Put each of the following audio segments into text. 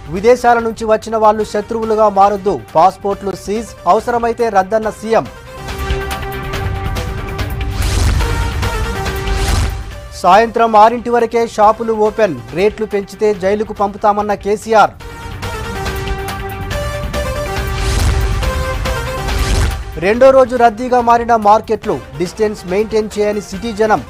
విదేశాల నుంచి వచ్చిన వాళ్ళు శత్రువులుగా మారొద్దు పాస్పోర్ట్లు సీజ్ అవసరమైతే రద్దన్న సీఎం సాయంత్రం ఆరింటి వరకే షాపులు ఓపెన్ రేట్లు పెంచితే జైలుకు పంపుతామన్న కేసీఆర్ రెండో రోజు రద్దీగా మారిన మార్కెట్లు డిస్టెన్స్ మెయింటైన్ చేయని సిటీ జనం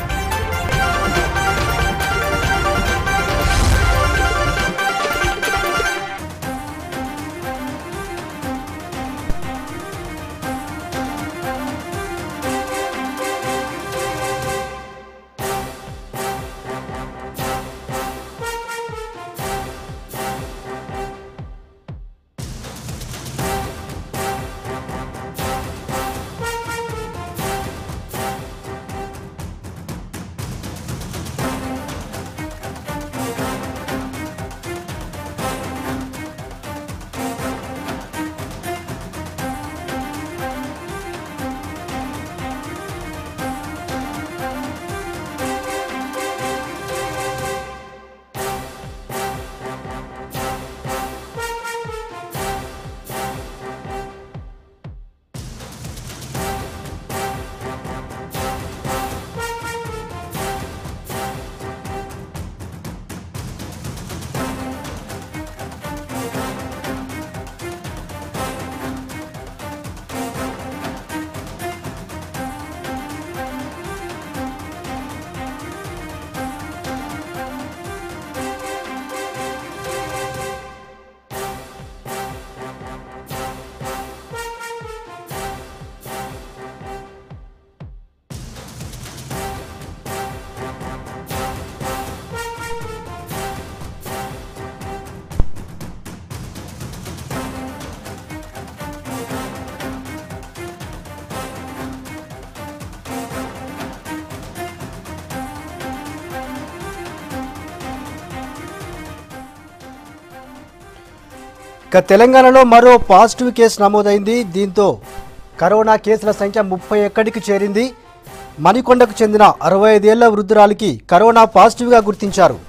ఇక తెలంగాణలో మరో పాజిటివ్ కేసు నమోదైంది దీంతో కరోనా కేసుల సంఖ్య ముప్పై ఎక్కడికి చేరింది మణికొండకు చెందిన అరవై ఐదేళ్ల వృద్ధురాలికి కరోనా పాజిటివ్గా గుర్తించారు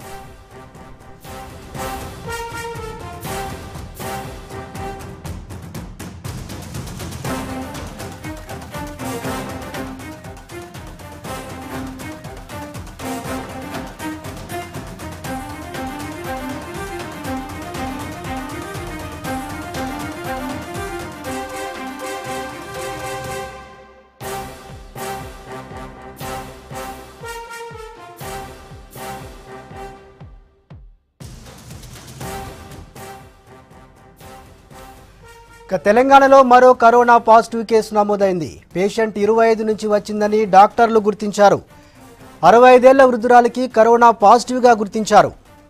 ఇక తెలంగాణలో మరో కరోనా పాజిటివ్ కేసు నమోదైంది పేషెంట్ ఇరవై ఐదు నుంచి వచ్చిందని డాక్టర్లు గుర్తించారు అరవై ఐదేళ్ల వృద్ధురాలికి కరోనా పాజిటివ్గా గుర్తించారు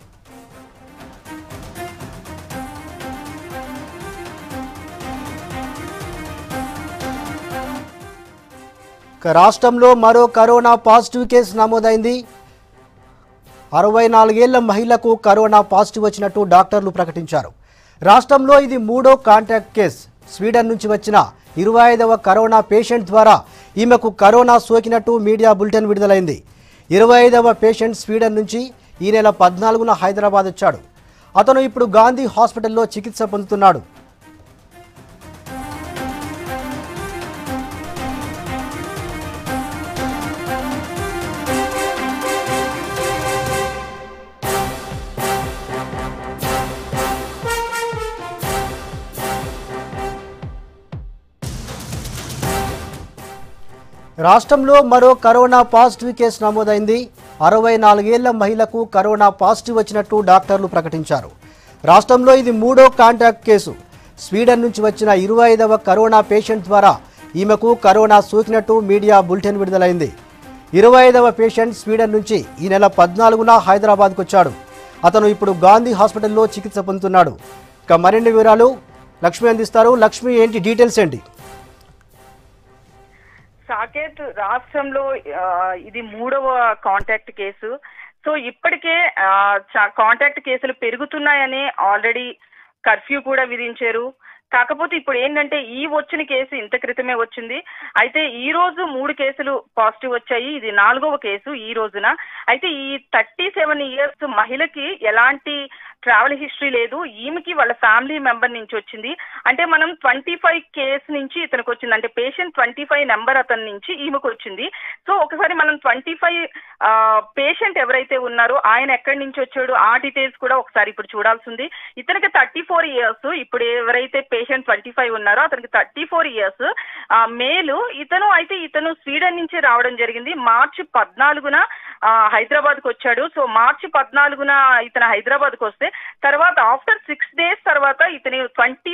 ఇక రాష్ట్రంలో మరో కరోనా పాజిటివ్ కేసు నమోదైంది అరవై నాలుగేళ్ల మహిళకు కరోనా పాజిటివ్ వచ్చినట్టు డాక్టర్లు ప్రకటించారు రాష్ట్రంలో ఇది మూడో కాంటాక్ట్ కేస్ స్వీడన్ నుంచి వచ్చిన ఇరవై ఐదవ కరోనా పేషెంట్ ద్వారా ఈమెకు కరోనా సోకినట్టు మీడియా బులెటిన్ విడుదలైంది ఇరవై ఐదవ పేషెంట్ స్వీడన్ నుంచి ఈ నెల పద్నాలుగున హైదరాబాద్ వచ్చాడు అతను ఇప్పుడు గాంధీ హాస్పిటల్లో చికిత్స పొందుతున్నాడు రాష్ట్రంలో మరో కరోనా పాజిటివ్ కేసు నమోదైంది అరవై నాలుగేళ్ల మహిళకు కరోనా పాజిటివ్ వచ్చినట్టు డాక్టర్లు ప్రకటించారు రాష్ట్రంలో ఇది మూడో కాంటాక్ట్ కేసు స్వీడన్ నుంచి వచ్చిన ఇరవై ఐదవ కరోనా పేషెంట్ ద్వారా ఈమెకు కరోనా సోకినట్టు మీడియా బులెటిన్ విడుదలైంది ఇరవై ఐదవ పేషెంట్ స్వీడన్ నుంచి ఈ నెల పద్నాలుగున హైదరాబాద్కు వచ్చాడు అతను ఇప్పుడు గాంధీ హాస్పిటల్లో చికిత్స పొందుతున్నాడు ఇక మరిన్ని వివరాలు లక్ష్మి అందిస్తారు లక్ష్మి ఏంటి డీటెయిల్స్ ఏంటి సాకేత్ రాష్ట్రంలో ఆ, ఇది మూడవ కాంటాక్ట్ కేసు సో ఇప్పటికే ఆ, చా- కాంటాక్ట్ కేసులు పెరుగుతున్నాయని ఆల్రెడీ కర్ఫ్యూ కూడా విధించారు కాకపోతే ఇప్పుడు ఏంటంటే ఈ వచ్చిన కేసు ఇంత క్రితమే వచ్చింది అయితే ఈ రోజు మూడు కేసులు పాజిటివ్ వచ్చాయి ఇది నాలుగవ కేసు ఈ రోజున అయితే ఈ థర్టీ సెవెన్ ఇయర్స్ మహిళకి ఎలాంటి ట్రావెల్ హిస్టరీ లేదు ఈమెకి వాళ్ళ ఫ్యామిలీ మెంబర్ నుంచి వచ్చింది అంటే మనం ట్వంటీ ఫైవ్ కేస్ నుంచి ఇతనికి వచ్చింది అంటే పేషెంట్ ట్వంటీ ఫైవ్ నెంబర్ అతని నుంచి ఈమెకు వచ్చింది సో ఒకసారి మనం ట్వంటీ ఫైవ్ పేషెంట్ ఎవరైతే ఉన్నారో ఆయన ఎక్కడి నుంచి వచ్చాడు ఆ డీటెయిల్స్ కూడా ఒకసారి ఇప్పుడు చూడాల్సి ఉంది ఇతనికి థర్టీ ఫోర్ ఇయర్స్ ఇప్పుడు ఎవరైతే పేషెంట్ ట్వంటీ ఫైవ్ ఉన్నారో అతనికి థర్టీ ఫోర్ ఇయర్స్ మేలు ఇతను అయితే ఇతను స్వీడన్ నుంచి రావడం జరిగింది మార్చి పద్నాలుగున హైదరాబాద్ కు వచ్చాడు సో మార్చి పద్నాలుగున ఇతను హైదరాబాద్ కు వస్తే తర్వాత ఆఫ్టర్ సిక్స్ డేస్ తర్వాత ఇతని ట్వంటీ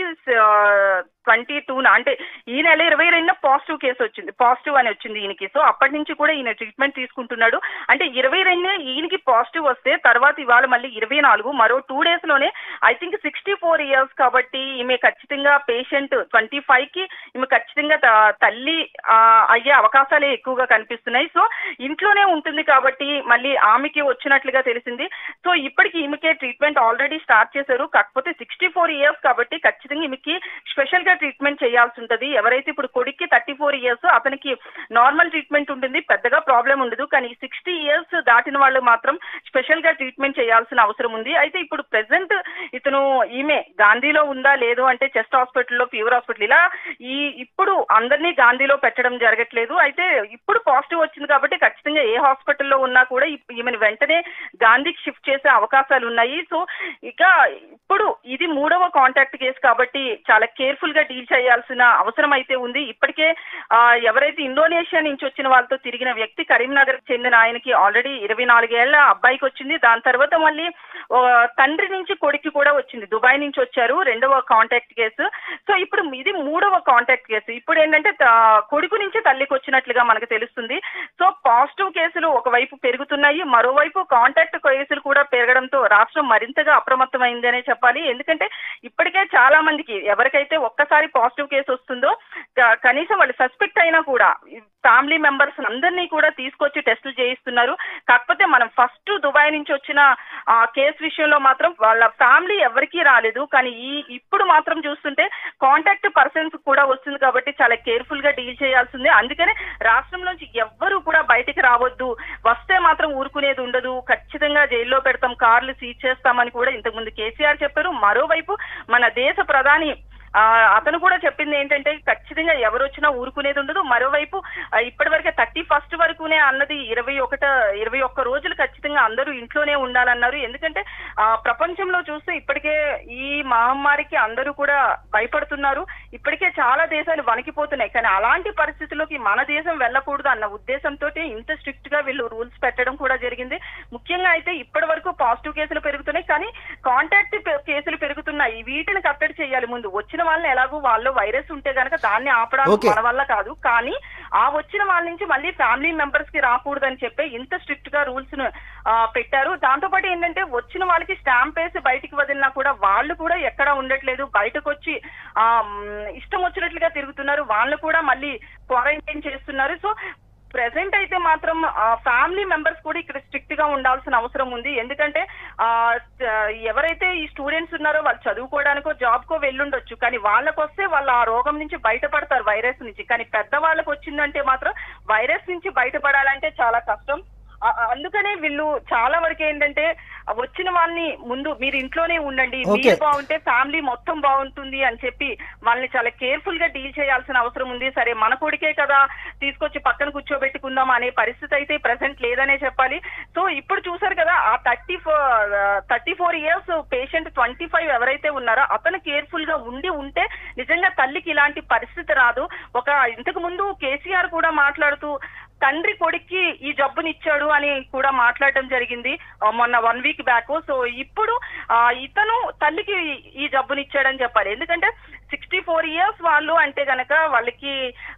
ట్వంటీ టూన అంటే ఈ నెల ఇరవై రెండున పాజిటివ్ కేసు వచ్చింది పాజిటివ్ అని వచ్చింది ఈయనకి సో అప్పటి నుంచి కూడా ఈయన ట్రీట్మెంట్ తీసుకుంటున్నాడు అంటే ఇరవై రెండునే ఈయనకి పాజిటివ్ వస్తే తర్వాత ఇవాళ మళ్ళీ ఇరవై నాలుగు మరో టూ డేస్ లోనే I think sixty four years కాబట్టి ఈమె ఖచ్చితంగా పేషెంట్ ట్వంటీ ఫైవ్ కి ఈమె ఖచ్చితంగా త- తల్లి ఆ, అయ్యే అవకాశాలే ఎక్కువగా కనిపిస్తున్నాయి సో ఇంట్లోనే ఉంటుంది కాబట్టి మళ్ళీ ఆమెకి వచ్చినట్లుగా తెలిసింది సో ఇప్పటికి ఈమెకే ట్రీట్మెంట్ ఆల్రెడీ స్టార్ట్ చేశారు కాకపోతే సిక్స్టీ ఫోర్ ఇయర్స్ కాబట్టి ఖచ్చితంగా ఈమెకి స్పెషల్ గా ట్రీట్మెంట్ చేయాల్సి ఉంటుంది ఎవరైతే ఇప్పుడు కొడుక్కి థర్టీ ఫోర్ ఇయర్స్ అతనికి నార్మల్ ట్రీట్మెంట్ ఉంటుంది పెద్దగా ప్రాబ్లం ఉండదు కానీ సిక్స్టీ ఇయర్స్ దాటిన వాళ్ళు మాత్రం స్పెషల్ గా ట్రీట్మెంట్ చేయాల్సిన అవసరం ఉంది అయితే ఇప్పుడు ప్రెసెంట్ ఇతను ఈమె గాంధీలో ఉందా లేదు అంటే చెస్ట్ హాస్పిటల్లో ఫీవర్ హాస్పిటల్ ఇలా ఈ ఇప్పుడు అందరినీ గాంధీలో పెట్టడం జరగట్లేదు అయితే ఇప్పుడు పాజిటివ్ వచ్చింది కాబట్టి ఖచ్చితంగా ఏ హాస్పిటల్లో ఉన్నా కూడా ఇప్- ఈమెను వెంటనే గాంధీకి షిఫ్ట్ చేసే అవకాశాలు ఉన్నాయి సో ఇక ఇప్పుడు ఇది మూడవ కాంటాక్ట్ కేసు కాబట్టి చాలా కేర్ఫుల్ గా డీల్ చేయాల్సిన అవసరం అయితే ఉంది ఇప్పటికే ఆ, ఎవరైతే ఇండోనేషియా నుంచి వచ్చిన వాళ్ళతో తిరిగిన వ్యక్తి కరీంనగర్ చెందిన ఆయనకి ఆల్రెడీ ఇరవై నాలుగేళ్ల అబ్బాయికి వచ్చింది దాని తర్వాత మళ్ళీ ఓ, తండ్రి నుంచి కొడుకు కూడా వచ్చింది దుబాయ్ నుంచి వచ్చారు రెండవ కాంటాక్ట్ కేసు సో ఇప్పుడు ఇది మూడవ కాంటాక్ట్ కేసు ఇప్పుడు ఏంటంటే త- కొడుకు నుంచి తల్లికి వచ్చినట్లుగా మనకు తెలుస్తుంది సో పాజిటివ్ కేసులు ఒకవైపు పెరుగుతున్నాయి మరోవైపు కాంటాక్ట్ కేసులు కూడా పెరగడంతో రాష్ట్రం మరింతగా అప్రమత్తమైందనే చెప్పాలి ఎందుకంటే ఇప్పటికే చాలా మందికి ఎవరికైతే ఒక్కసారి పాజిటివ్ కేసు వస్తుందో క- కనీసం వాళ్ళు సస్పెక్ట్ అయినా కూడా ఫ్యామిలీ మెంబర్స్ అందరినీ కూడా తీసుకొచ్చి టెస్టులు చేయిస్తున్నారు కాకపోతే మనం ఫస్ట్ దుబాయ్ నుంచి వచ్చిన ఆ కేసు విషయంలో మాత్రం వాళ్ళ ఫ్యామిలీ ఎవరికీ రాలేదు కానీ ఈ ఇప్పుడు మాత్రం చూస్తుంటే కాంటాక్ట్ పర్సన్స్ కూడా వస్తుంది కాబట్టి చాలా కేర్ఫుల్ గా డీల్ చేయాల్సిందే అందుకనే రాష్ట్రంలోంచి ఎవ్వరూ కూడా బయటికి రావద్దు వస్తే మాత్రం ఊరుకునేది ఉండదు ఖచ్చితంగా జైల్లో పెడతాం కార్లు సీజ్ చేస్తామని కూడా ఇంతకుముందు కేసీఆర్ చెప్పారు మరోవైపు మన దేశ ప్రధాని ఆ, అతను కూడా చెప్పింది ఏంటంటే ఖచ్చితంగా ఎవరు వచ్చినా ఊరుకునేది ఉండదు మరోవైపు ఆ, ఇప్పటివరకే థర్టీ ఫస్ట్ వరకునే అన్నది ఇరవై ఒకట ఇరవై ఒక్క రోజులు ఖచ్చితంగా అందరూ ఇంట్లోనే ఉండాలన్నారు ఎందుకంటే ఆ, ప్రపంచంలో చూస్తే ఇప్పటికే ఈ మహమ్మారికి అందరూ కూడా భయపడుతున్నారు ఇప్పటికే చాలా దేశాలు వణికిపోతున్నాయి కానీ అలాంటి పరిస్థితుల్లోకి మన దేశం వెళ్ళకూడదు అన్న ఉద్దేశంతో ఇంత స్ట్రిక్ట్ గా వీళ్ళు రూల్స్ పెట్టడం కూడా జరిగింది ముఖ్యంగా అయితే ఇప్పటి వరకు పాజిటివ్ కేసులు పెరుగుతున్నాయి కానీ కాంటాక్ట్ కేసులు పెరుగుతున్నాయి వీటిని కట్టడి చేయాలి ముందు వచ్చిన వాళ్ళని ఎలాగో వాళ్ళు వైరస్ ఉంటే గనక దాన్ని ఆపడానికి Okay. మన వల్ల కాదు కానీ ఆ వచ్చిన వాళ్ళ నుంచి మళ్ళీ ఫ్యామిలీ మెంబర్స్ కి రాకూడదని చెప్పి ఇంత స్ట్రిక్ట్ గా రూల్స్ ను ఆ, పెట్టారు దాంతో పాటు ఏంటంటే వచ్చిన వాళ్ళకి స్టాంప్ వేసి బయటికి వదిలినా కూడా వాళ్ళు కూడా ఎక్కడ ఉండట్లేదు బయటకు వచ్చి ఆ మ్, ఇష్టం వచ్చినట్లుగా తిరుగుతున్నారు వాళ్ళు కూడా మళ్ళీ క్వారంటైన్ చేస్తున్నారు సో ప్రెసెంట్ అయితే మాత్రం ఫ్యామిలీ మెంబర్స్ కూడా ఇక్కడ స్ట్రిక్ట్ గా ఉండాల్సిన అవసరం ఉంది ఎందుకంటే ఆ త- ఎవరైతే ఈ స్టూడెంట్స్ ఉన్నారో వాళ్ళు చదువుకోవడానికో జాబ్ కో వెళ్ళుండొచ్చు కానీ వాళ్ళకి వస్తే వాళ్ళు ఆ రోగం నుంచి బయటపడతారు వైరస్ నుంచి కానీ పెద్ద వాళ్ళకి వచ్చిందంటే మాత్రం వైరస్ నుంచి బయటపడాలంటే చాలా కష్టం ఆ- ఆ- అందుకనే వీళ్ళు చాలా వరకు ఏంటంటే ఆ వచ్చిన వాళ్ళని ముందు మీరు ఇంట్లోనే ఉండండి Okay. మీరు బాగుంటే ఫ్యామిలీ మొత్తం బాగుంటుంది అని చెప్పి వాళ్ళని చాలా కేర్ఫుల్ గా డీల్ చేయాల్సిన అవసరం ఉంది సరే మన కొడుకే కదా తీసుకొచ్చి పక్కన కూర్చోబెట్టుకుందాం అనే పరిస్థితి అయితే ప్రెసెంట్ లేదనే చెప్పాలి సో ఇప్పుడు చూసారు కదా ఆ thirty four thirty four years patient twenty five ఎవరైతే ఉన్నారో అతను కేర్ఫుల్ గా ఉండి ఉంటే నిజంగా తల్లికి ఇలాంటి పరిస్థితి రాదు ఒక ఇంతకు ముందు కేసీఆర్ కూడా మాట్లాడుతూ తండ్రి కొడుక్కి ఈ జబ్బునిచ్చాడు అని కూడా మాట్లాడటం జరిగింది ఆ, మొన్న వన్ వీక్ బ్యాక్ సో ఇప్పుడు ఆ, ఇతను తల్లికి ఈ జబ్బునిచ్చాడని చెప్పాలి ఎందుకంటే సిక్స్టీ ఫోర్ ఇయర్స్ వాళ్ళు అంటే గనక వాళ్ళకి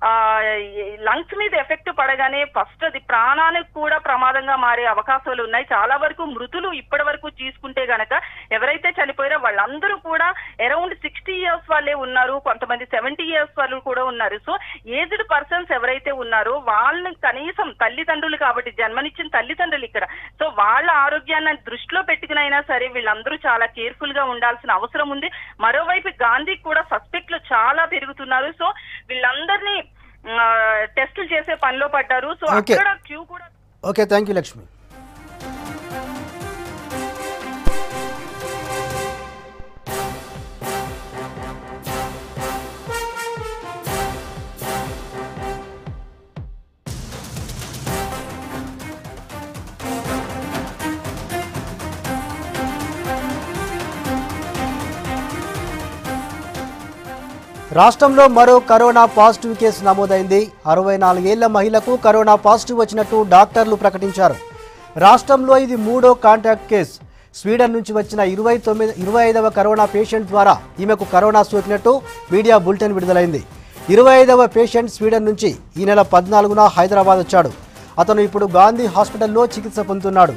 లంగ్స్ మీద ఎఫెక్ట్ పడగానే ఫస్ట్ అది ప్రాణానికి కూడా ప్రమాదంగా మారే అవకాశాలు ఉన్నాయి చాలా వరకు మృతులు ఇప్పటి వరకు తీసుకుంటే గనక ఎవరైతే చనిపోయారో వాళ్ళందరూ కూడా అరౌండ్ సిక్స్టీ ఇయర్స్ వాళ్ళే ఉన్నారు కొంతమంది సెవెంటీ ఇయర్స్ వాళ్ళు కూడా ఉన్నారు సో ఏజ్డ్ పర్సన్స్ ఎవరైతే ఉన్నారో వాళ్ళని కనీసం తల్లిదండ్రులు కాబట్టి జన్మనిచ్చిన తల్లిదండ్రులు ఇక్కడ సో వాళ్ళ ఆరోగ్యాన్ని దృష్టిలో పెట్టుకునైనా సరే వీళ్ళందరూ చాలా కేర్ఫుల్ గా ఉండాల్సిన అవసరం ఉంది మరోవైపు గాంధీ కూడా సస్పెక్ట్లు చాలా పెరుగుతున్నారు సో వీళ్ళందరినీ ఆ, టెస్టులు చేసే పనిలో పడ్డారు సో Okay. అక్కడ క్యూ కూడా ఓకే థ్యాంక్ యూ లక్ష్మి రాష్ట్రంలో మరో కరోనా పాజిటివ్ కేసు నమోదైంది అరవై నాలుగేళ్ల మహిళకు కరోనా పాజిటివ్ వచ్చినట్టు డాక్టర్లు ప్రకటించారు రాష్ట్రంలో ఇది మూడో కాంటాక్ట్ కేసు స్వీడన్ నుంచి వచ్చిన ఇరవై తొమ్మిది ఇరవై ఐదవ కరోనా పేషెంట్ ద్వారా ఈమెకు కరోనా సోకినట్టు మీడియా బులెటిన్ విడుదలైంది ఇరవై ఐదవ పేషెంట్ స్వీడన్ నుంచి ఈ నెల పద్నాలుగున హైదరాబాద్ వచ్చాడు అతను ఇప్పుడు గాంధీ హాస్పిటల్లో చికిత్స పొందుతున్నాడు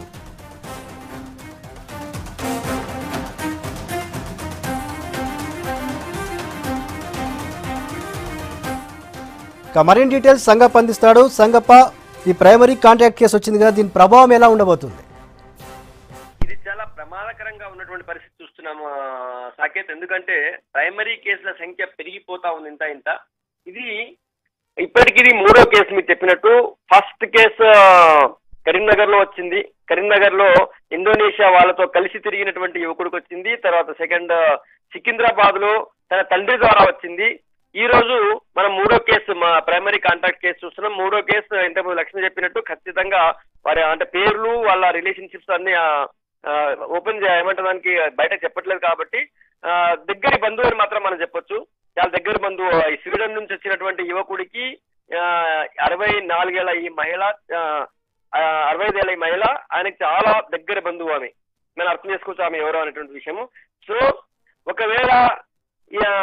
ఇక మరిన్ని డీటెయిల్స్ సంగప్ప అందిస్తాడు సంగప్ప ఈ ప్రైమరీ కాంటాక్ట్ కేసు వచ్చింది కదా దీని ప్రభావం ఎలా ఉండబోతుంది ఇది చాలా ప్రమాదకరంగా ఉన్నటువంటి పరిస్థితి చూస్తున్నాము ఆ, సాకేత్ ఎందుకంటే ప్రైమరీ కేసుల సంఖ్య పెరిగిపోతా ఉంది ఇంత ఇంత ఇది ఇప్పటికి ఇది మూడో కేసు మీరు చెప్పినట్టు ఫస్ట్ కేసు ఆ, కరీంనగర్ లో వచ్చింది కరీంనగర్ లో ఇండోనేషియా వాళ్ళతో కలిసి తిరిగినటువంటి యువకుడికి వచ్చింది తర్వాత సెకండ్ సికింద్రాబాద్ లో తన తండ్రి ద్వారా వచ్చింది ఈ రోజు మనం మూడో కేసు మా ప్రైమరీ కాంటాక్ట్ కేసు చూస్తున్నాం మూడో కేసు ఇంతకుముందు లక్ష్మి చెప్పినట్టు ఖచ్చితంగా వారి అంటే పేర్లు వాళ్ళ రిలేషన్షిప్స్ అన్ని ఆ, ఆ, ఓపెన్ చే- ఏమంటారు దానికి బయట చెప్పట్లేదు కాబట్టి ఆ, దగ్గరి బంధువు అని మాత్రం మనం చెప్పొచ్చు చాలా దగ్గర బంధువు ఈ స్వీడన్ నుంచి వచ్చినటువంటి యువకుడికి ఆ, అరవై నాలుగేళ్ల ఈ మహిళ ఆ, ఆ, అరవై ఐదేళ్ల ఈ మహిళ ఆయనకి చాలా దగ్గర బంధువు ఆమె మనం అర్థం చేసుకోవచ్చు ఆమె ఎవరో అనేటువంటి విషయము సో ఒకవేళ ఈ, ఆ,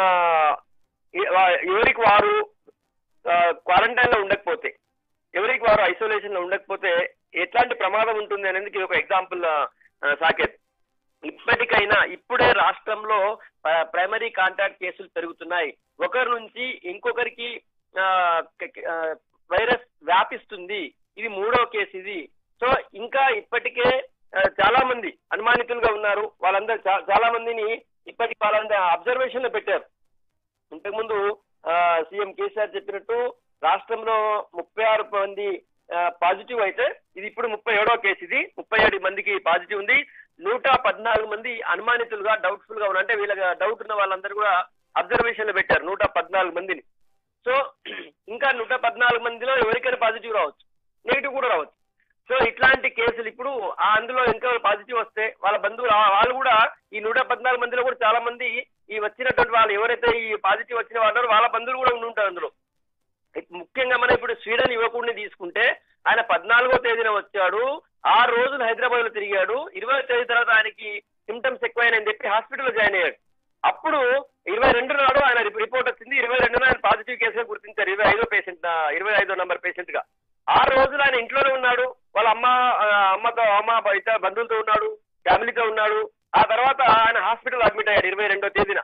ఈ- వా- ఎవరికి వారు క్వారంటైన్ లో ఉండకపోతే ఎవరికి వారు ఐసోలేషన్ లో ఉండకపోతే ఎట్లాంటి ప్రమాదం ఉంటుంది అనేది ఇది ఒక ఎగ్జాంపుల్ సాకేత్ ఇప్పటికైనా ఇప్పుడే రాష్ట్రంలో ప- ప్రైమరీ కాంటాక్ట్ కేసులు పెరుగుతున్నాయి ఒకరి నుంచి ఇంకొకరికి ఆ, క- ఆ, వైరస్ వ్యాపిస్తుంది ఇది మూడో కేసు ఇది సో ఇంకా ఇప్పటికే ఆ, చాలా మంది అనుమానితులుగా ఉన్నారు వాళ్ళందరూ చా- చాలా మందిని ఇప్పటికి వాళ్ళందరూ అబ్జర్వేషన్ లో పెట్టారు ఇంతకుముందు ఆ, సీఎం కేసీఆర్ చెప్పినట్టు రాష్ట్రంలో ముప్పై ఆరు మంది ఆ, పాజిటివ్ అయితే ఇది ఇప్పుడు ముప్పై ఏడో కేసు ఇది ముప్పై ఏడు మందికి పాజిటివ్ ఉంది నూట పద్నాలుగు మంది అనుమానితులుగా డౌట్ఫుల్ గా ఉన్నారు అంటే వీళ్ళ డౌట్ ఉన్న వాళ్ళందరూ కూడా అబ్జర్వేషన్ లో పెట్టారు నూట పద్నాలుగు మందిని సో ఇంకా నూట పద్నాలుగు మందిలో ఎవరికైనా పాజిటివ్ రావచ్చు నెగిటివ్ కూడా రావచ్చు సో ఇట్లాంటి కేసులు ఇప్పుడు ఆ అందులో ఇంకా పాజిటివ్ వస్తే వాళ్ళ బంధువులు ఆ- వాళ్ళు కూడా ఈ నూట పద్నాలుగు మందిలో కూడా చాలా మంది ఈ వచ్చినటువంటి వాళ్ళు ఎవరైతే ఈ పాజిటివ్ వచ్చిన వాళ్ళు వాళ్ళ బంధువులు కూడా ఉండి ఉంటారు అందులో ఇప్ ముఖ్యంగా మనం ఇప్పుడు స్వీడన్ యువకుడిని తీసుకుంటే ఆయన పద్నాలుగో తేదీన వచ్చాడు ఆరు రోజులు హైదరాబాద్ లో తిరిగాడు ఇరవై తేదీ తర్వాత ఆయనకి సిమ్టమ్స్ ఎక్కువైనాయని చెప్పి హాస్పిటల్లో జాయిన్ అయ్యాడు అప్పుడు ఇరవై రెండు నాడు ఆయన రిప- రిపోర్ట్ వచ్చింది ఇరవై రెండున ఆయన పాజిటివ్ కేసుగా గుర్తించారు ఇరవై ఐదో పేషెంట్ ఇరవై ఐదో నంబర్ పేషెంట్ గా ఆరు రోజులు ఆయన ఇంట్లోనే ఉన్నాడు వాళ్ళ అమ్మ ఆ, అమ్మతో అమ్మ ఇతర బంధువులతో ఉన్నాడు ఫ్యామిలీతో ఉన్నాడు ఆ తర్వాత ఆయన హాస్పిటల్ అడ్మిట్ అయ్యాడు ఇరవై రెండో తేదీన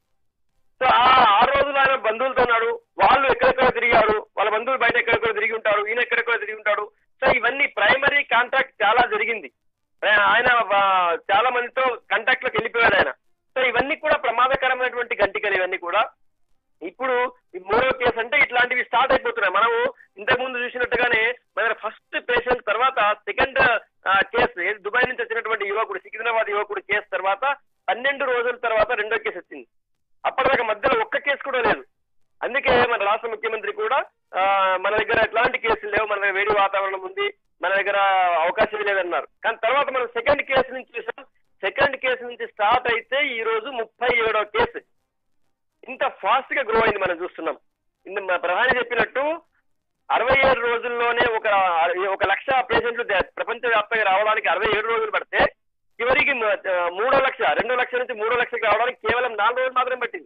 సో ఆ ఆరు రోజులు ఆయన బంధువులతో ఉన్నాడు వాళ్ళు ఎక్కడెక్కడ తిరిగారు వాళ్ళ బంధువులు బయట ఎక్కడెక్కడ తిరిగి ఉంటారు ఈయన ఎక్కడెక్కడ తిరిగి ఉంటాడు సో ఇవన్నీ ప్రైమరీ కాంటాక్ట్ చాలా జరిగింది ఆ- ఆయన ఆ, చాలా మందితో కాంటాక్ట్ లోకి వెళ్ళిపోయాడు ఆయన సో ఇవన్నీ కూడా ప్రమాదకరమైనటువంటి గంటికలు ఇవన్నీ కూడా ఇప్పుడు ఈ మూడో కేసు అంటే ఇట్లాంటివి స్టార్ట్ అయిపోతున్నాయి మనము ఇంతకు ముందు చూసినట్టుగానే మన ఫస్ట్ పేషెంట్ తర్వాత సెకండ్ కేసు ఏది దుబాయ్ నుంచి వచ్చినటువంటి యువకుడు సికింద్రాబాద్ యువకుడు కేసు తర్వాత పన్నెండు రోజుల తర్వాత రెండో కేసు వచ్చింది అప్పటిదాకా మధ్యలో ఒక్క కేసు కూడా లేదు అందుకే మన రాష్ట్ర ముఖ్యమంత్రి కూడా ఆ, మన దగ్గర ఎట్లాంటి కేసులు లేవు మన దగ్గర వేడి వాతావరణం ఉంది మన దగ్గర అవకాశం లేదన్నారు కానీ తర్వాత మనం సెకండ్ కేసు నుంచి చూసాం సెకండ్ కేసు నుంచి స్టార్ట్ అయితే ఈ రోజు ముప్పై ఏడో కేసు ఇంత ఫాస్ట్ గా గ్రో అయింది మనం చూస్తున్నాం ఇంత మన ప్రధాని చెప్పినట్టు అరవై ఏడు రోజుల్లోనే ఒక ఒక లక్ష పేషెంట్లు దే- ప్రపంచవ్యాప్తంగా రావడానికి అరవై ఏడు రోజులు పడితే చివరికి మ- ఆ, మూడో లక్ష రెండో లక్ష నుంచి మూడో లక్షకి రావడానికి కేవలం నాలుగు రోజులు మాత్రమే పట్టింది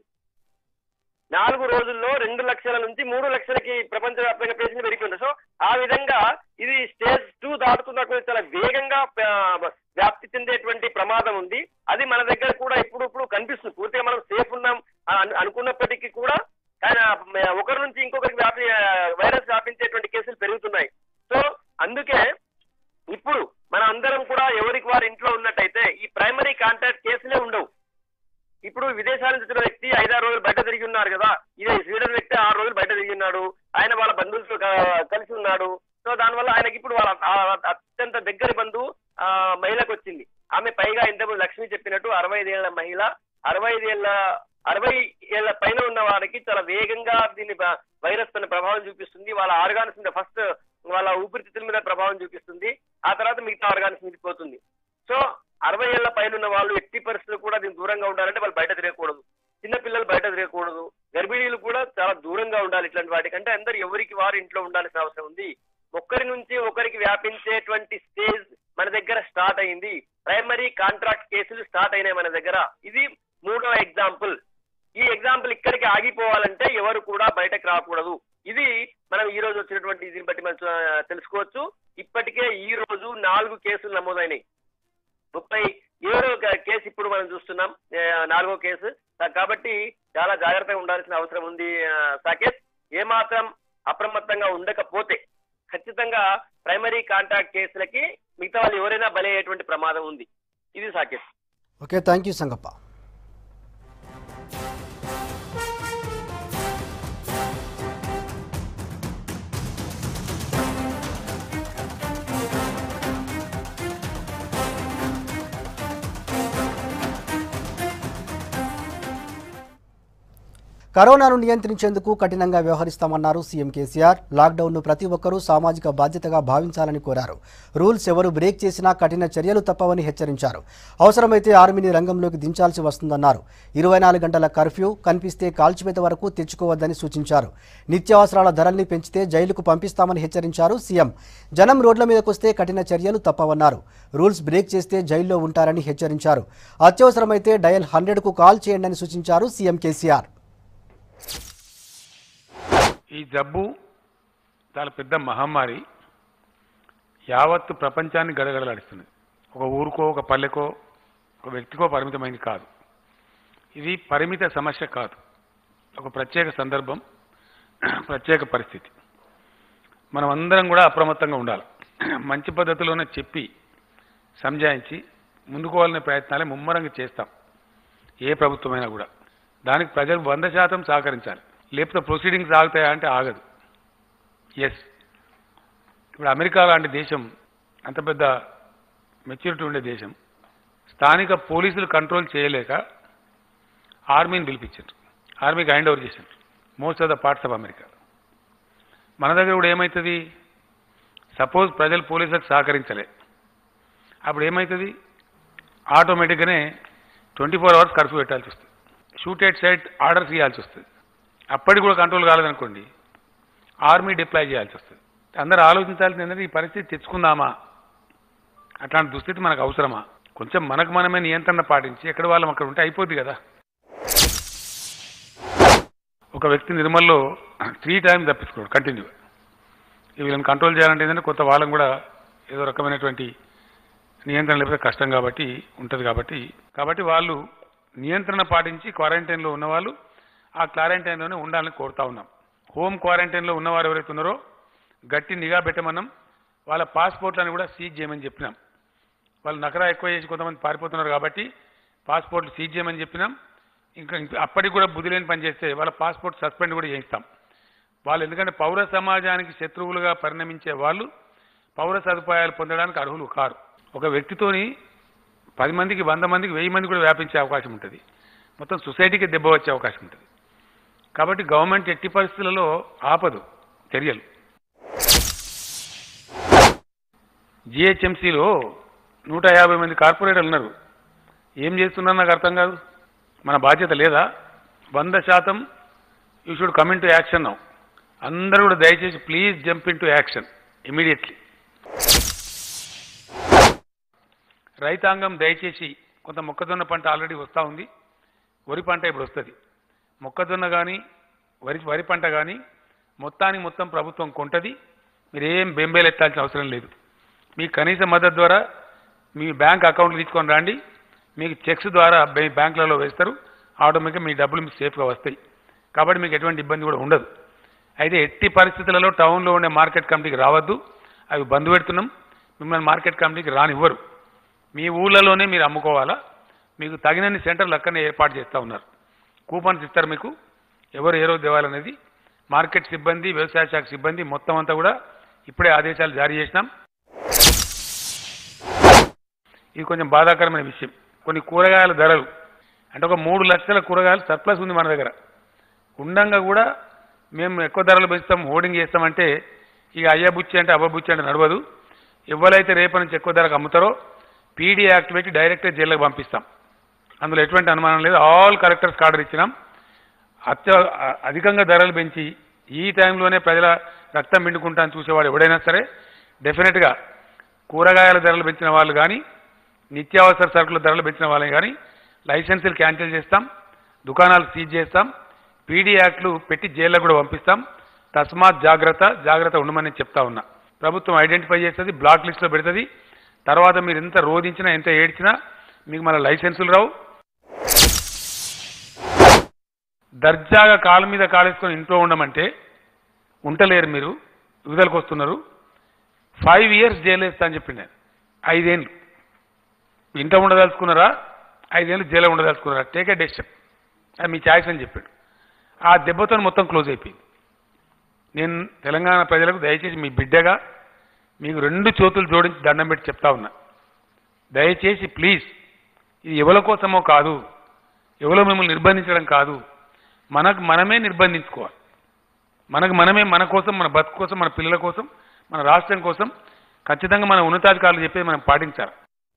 నాలుగు రోజుల్లో రెండు లక్షల నుంచి మూడు లక్షలకి ప్రపంచవ్యాప్తంగా పేషెంట్ పెరిగిపోయింది సో ఆ విధంగా ఇది స్టేజ్ టూ దాటుతున్నప్పుడు చాలా వేగంగా ఆ, వ్యాప్తి చెందేటువంటి ప్రమాదం ఉంది అది మన దగ్గర కూడా ఇప్పుడు ఇప్పుడు కనిపిస్తుంది పూర్తిగా మనం సేఫ్ ఉన్నాం అని అను- అనుకున్నప్పటికీ కూడా కానీ ఆ, మ- ఒకరి నుంచి ఇంకొకరికి వ్యాపి ఆ, వైరస్ వ్యాపించేటువంటి కేసులు పెరుగుతున్నాయి సో అందుకే ఇప్పుడు మన అందరం కూడా ఎవరికి వారి ఇంట్లో ఉన్నట్టయితే ఈ ప్రైమరీ కాంటాక్ట్ కేసులే ఉండవు ఇప్పుడు విదేశాల నుంచి వచ్చిన వ్యక్తి ఐదారు రోజులు బయట తిరిగి ఉన్నారు కదా ఇదే స్వీడన్ వ్యక్తి ఆరు రోజులు బయట తిరిగి ఉన్నాడు ఆయన వాళ్ళ బంధువులతో క- కలిసి ఉన్నాడు సో దానివల్ల ఆయనకి ఇప్పుడు వాళ్ళ ఆ అత్యంత దగ్గరి బంధువు ఆ మహిళకు వచ్చింది ఆమె పైగా ఇంతకుముందు లక్ష్మి చెప్పినట్టు అరవై ఐదేళ్ల మహిళ అరవై ఐదేళ్ల అరవై ఏళ్ల పైన ఉన్న వారికి చాలా వేగంగా దీని బ- వైరస్ పైన ప్రభావం చూపిస్తుంది వాళ్ళ ఆర్గాన్స్ మీద ఫస్ట్ వాళ్ళ ఊపిరితిత్తుల మీద ప్రభావం చూపిస్తుంది ఆ తర్వాత మిగతా ఆర్గాన్స్ మీద పోతుంది సో అరవై ఏళ్ల పైన ఉన్న వాళ్ళు ఎట్టి పరిస్థితులు కూడా దీనికి దూరంగా ఉండాలంటే వాళ్ళు బయట తిరగకూడదు చిన్న పిల్లలు బయట తిరగకూడదు గర్భిణీలు కూడా చాలా దూరంగా ఉండాలి ఇట్లాంటి వాటికంటే అందరు ఎవరికి వారు ఇంట్లో ఉండాల్సిన అవసరం ఉంది ఒకరి నుంచి ఒకరికి వ్యాపించేటువంటి స్టేజ్ మన దగ్గర స్టార్ట్ అయింది ప్రైమరీ కాంట్రాక్ట్ కేసులు స్టార్ట్ అయినాయి మన దగ్గర ఇది మూడో ఎగ్జాంపుల్ ఈ ఎగ్జాంపుల్ ఇక్కడికి ఆగిపోవాలంటే ఎవరు కూడా బయటకు రాకూడదు ఇది మనం ఈ రోజు వచ్చినటువంటి దీన్ని బట్టి మనం చూ- తెలుసుకోవచ్చు ఇప్పటికే ఈ రోజు నాలుగు కేసులు నమోదైనాయి ముప్పై ఏడో క- కేసు ఇప్పుడు మనం చూస్తున్నాం ఏ, నాలుగో కేసు కా- కాబట్టి చాలా జాగ్రత్తగా ఉండాల్సిన అవసరం ఉంది ఆ, సాకేత్ ఏమాత్రం అప్రమత్తంగా ఉండకపోతే ఖచ్చితంగా ప్రైమరీ కాంటాక్ట్ కేసులకి మిగతా వాళ్ళు ఎవరైనా బలయ్యేటువంటి ప్రమాదం ఉంది ఇది Saketh okay thank you Sangappa కరోనాను నియంత్రించేందుకు కఠినంగా వ్యవహరిస్తామన్నారు సీఎం కేసీఆర్ లాక్డౌన్ను ప్రతి ఒక్కరూ సామాజిక బాధ్యతగా భావించాలని కోరారు రూల్స్ ఎవరు బ్రేక్ చేసినా కఠిన చర్యలు తప్పవని హెచ్చరించారు అవసరమైతే ఆర్మీని రంగంలోకి దించాల్సి వస్తుందన్నారు ఇరవై నాలుగు గంటల కర్ఫ్యూ కనిపిస్తే కాల్చివేత వరకు తెచ్చుకోవద్దని సూచించారు నిత్యావసరాల ధరల్ని పెంచితే జైలుకు పంపిస్తామని హెచ్చరించారు సీఎం జనం రోడ్ల మీదకొస్తే కఠిన చర్యలు తప్పవన్నారు రూల్స్ బ్రేక్ చేస్తే జైల్లో ఉంటారని హెచ్చరించారు అత్యవసరమైతే డయల్ హండ్రెడ్కు కాల్ చేయండి సూచించారు సీఎం కేసీఆర్ ఈ జబ్బు చాలా పెద్ద మహమ్మారి యావత్తు ప్రపంచాన్ని గడగడలాడిస్తున్నది ఒక ఊరుకో ఒక పల్లెకో ఒక వ్యక్తికో పరిమితమైంది కాదు ఇది పరిమిత సమస్య కాదు ఒక ప్రత్యేక సందర్భం ప్రత్యేక పరిస్థితి మనం అందరం కూడా అప్రమత్తంగా ఉండాలి మంచి పద్ధతిలోనే చెప్పి సంజాయించి ముందుకోవాలనే ప్రయత్నాలే ముమ్మరంగా చేస్తాం ఏ ప్రభుత్వమైనా కూడా దానికి ప్రజలు వంద శాతం సహకరించాలి లేకపోతే ప్రొసీడింగ్స్ ఆగుతాయా అంటే ఆగదు ఎస్ ఇప్పుడు అమెరికా లాంటి దేశం అంత పెద్ద మెచ్యూరిటీ ఉండే దేశం స్థానిక పోలీసులు కంట్రోల్ చేయలేక ఆర్మీని పిలిపించారు ఆర్మీకి హ్యాండ్ ఓవర్ చేశారు most of the parts of America మన దగ్గర కూడా ఏమవుతుంది సపోజ్ ప్రజలు పోలీసులకు సహకరించలే అప్పుడు ఏమవుతుంది ఆటోమేటిక్గానే ట్వంటీ ఫోర్ అవర్స్ కర్ఫ్యూ పెట్టాల్సి వస్తుంది షూట్ ఎట్ సైట్ ఆర్డర్స్ ఇవ్వాల్సి వస్తుంది అప్పటికి కూడా కంట్రోల్ కాలేదనుకోండి ఆర్మీ డిప్లాయ్ చేయాల్సి వస్తుంది అందరూ ఆలోచించాల్సింది ఏంటంటే ఈ పరిస్థితి తెచ్చుకుందామా అట్లాంటి దుస్థితి మనకు అవసరమా కొంచెం మనకు మనమే నియంత్రణ పాటించి ఎక్కడ వాళ్ళం అక్కడ ఉంటే అయిపోద్ది కదా ఒక వ్యక్తి నిర్మల్లో త్రీ టైమ్స్ తప్పించుకోడు కంటిన్యూ వీళ్ళని కంట్రోల్ చేయాలంటే ఏంటంటే కొత్త వాళ్ళం కూడా ఏదో రకమైనటువంటి నియంత్రణ లేకపోతే కష్టం కాబట్టి ఉంటుంది కాబట్టి కాబట్టి వాళ్ళు నియంత్రణ పాటించి క్వారంటైన్లో ఉన్నవాళ్ళు ఆ క్వారంటైన్లోనే ఉండాలని కోరుతా ఉన్నాం హోమ్ క్వారంటైన్లో ఉన్నవారు ఎవరైతే ఉన్నారో గట్టి నిఘా పెట్టమన్నాం వాళ్ళ పాస్పోర్ట్లను కూడా సీజ్ చేయమని చెప్పినాం వాళ్ళు నకరా ఎక్కువ చేసి కొంతమంది పారిపోతున్నారు కాబట్టి పాస్పోర్ట్లు సీజ్ చేయమని చెప్పినాం ఇంకా ఇంకా అప్పటికి కూడా బుద్ధి లేని పని చేస్తే వాళ్ళ పాస్పోర్ట్ సస్పెండ్ కూడా చేయిస్తాం వాళ్ళు ఎందుకంటే పౌర సమాజానికి శత్రువులుగా పరిణమించే వాళ్ళు పౌర సదుపాయాలు పొందడానికి అర్హులు కారు ఒక వ్యక్తితోని పది మందికి వంద మందికి వెయ్యి మంది కూడా వ్యాపించే అవకాశం ఉంటుంది మొత్తం సొసైటీకి దెబ్బ వచ్చే అవకాశం ఉంటుంది కాబట్టి గవర్నమెంట్ ఎట్టి పరిస్థితులలో ఆపదు చర్యలు జిహెచ్ఎంసీలో నూట యాభై మంది కార్పొరేటర్లు ఉన్నారు ఏం చేస్తున్నారు నాకు అర్థం కాదు మన బాధ్యత లేదా వంద శాతం you should come in to action now అందరూ కూడా దయచేసి please jump in to action immediately రైతాంగం దయచేసి కొంత మొక్కజొన్న పంట ఆల్రెడీ వస్తూ ఉంది వరి పంట ఇప్పుడు వస్తుంది మొక్కజొన్న కానీ వరి వరి పంట కానీ మొత్తానికి మొత్తం ప్రభుత్వం కొంటది మీరు ఏం బెంబేలు ఎత్తాల్సిన అవసరం లేదు మీ కనీస మద్దతు ద్వారా మీ బ్యాంక్ అకౌంట్లు తీసుకొని రండి మీకు చెక్స్ ద్వారా బ్యా- బ్యాంకులలో వేస్తారు ఆటోమేటిక్గా మీ డబ్బులు మీకు సేఫ్గా వస్తాయి కాబట్టి మీకు ఎటువంటి ఇబ్బంది కూడా ఉండదు అయితే ఎట్టి పరిస్థితులలో టౌన్లో ఉండే మార్కెట్ కమిటీకి రావద్దు అవి బంద్ పెడుతున్నాం మిమ్మల్ని మార్కెట్ కమిటీకి రానివ్వరు మీ ఊళ్ళలోనే మీరు అమ్ముకోవాలా మీకు తగినన్ని సెంటర్లు అక్కడనే ఏర్పాటు చేస్తూ ఉన్నారు కూపన్స్ ఇస్తారు మీకు ఎవరు ఏ రోజు దేవాలనేది మార్కెట్ సిబ్బంది వ్యవసాయ శాఖ సిబ్బంది మొత్తం అంతా కూడా ఇప్పుడే ఆదేశాలు జారీ చేసినాం ఇది కొంచెం బాధాకరమైన విషయం కొన్ని కూరగాయల ధరలు అంటే ఒక మూడు లక్షల కూరగాయలు సర్ప్లస్ ఉంది మన దగ్గర ఉండంగా కూడా మేము ఎక్కువ ధరలు పెంచుతాం హోర్డింగ్ చేస్తామంటే ఇక అయ్య బుచ్చి అంటే అబ్బ బుచ్చి అంటే నడవదు ఎవరైతే రేపటి నుంచి ఎక్కువ ధరకు అమ్ముతారో పీడీ యాక్ట్ పెట్టి డైరెక్ట్గా జైలుకి పంపిస్తాం అందులో ఎటువంటి అనుమానం లేదు ఆల్ కలెక్టర్స్ ఆర్డర్ ఇచ్చినాం అత్య అ- అధికంగా ధరలు పెంచి ఈ టైంలోనే ప్రజల రక్తం పిండుకుంటాను చూసేవాడు ఎవడైనా సరే డెఫినెట్గా కూరగాయల ధరలు పెంచిన వాళ్ళు కానీ నిత్యావసర సరుకుల ధరలు పెంచిన వాళ్ళని కానీ లైసెన్సులు క్యాన్సిల్ చేస్తాం దుకాణాలు సీజ్ చేస్తాం పీడీ యాక్ట్లు పెట్టి జైల్లో కూడా పంపిస్తాం తస్మాత్ జాగ్రత్త జాగ్రత్త ఉండమని చెప్తా ఉన్నా ప్రభుత్వం ఐడెంటిఫై చేస్తుంది బ్లాక్ లిస్ట్లో పెడుతుంది తర్వాత మీరు ఎంత రోధించినా ఎంత ఏడ్చినా మీకు మళ్ళీ లైసెన్సులు రావు దర్జాగా కాలు మీద కాలేసుకొని ఇంట్లో ఉండమంటే ఉంటలేరు మీరు విడుదలకు వస్తున్నారు ఫైవ్ ఇయర్స్ జైలు వేస్తా అని చెప్పిండు ఆయన ఐదేళ్ళు ఇంట ఉండదలుచుకున్నారా ఐదేళ్ళు జైలు ఉండదలుచుకున్నారా టేక్ ఏ డెసిషన్ అది మీ ఛాయిస్ అని చెప్పాడు ఆ దెబ్బతో మొత్తం క్లోజ్ అయిపోయింది నేను తెలంగాణ ప్రజలకు దయచేసి మీ బిడ్డగా మీకు రెండు చేతులు జోడించి దండం పెట్టి చెప్తా ఉన్నా దయచేసి ప్లీజ్ ఇది ఎవరి కోసమో కాదు ఎవరో మిమ్మల్ని నిర్బంధించడం కాదు మనకు మనమే నిర్బంధించుకోవాలి మనకు మనమే మన కోసం మన బతుకు కోసం మన పిల్లల కోసం మన రాష్ట్రం కోసం ఖచ్చితంగా మన ఉన్నతాధికారులు చెప్పేది మనం పాటించాలి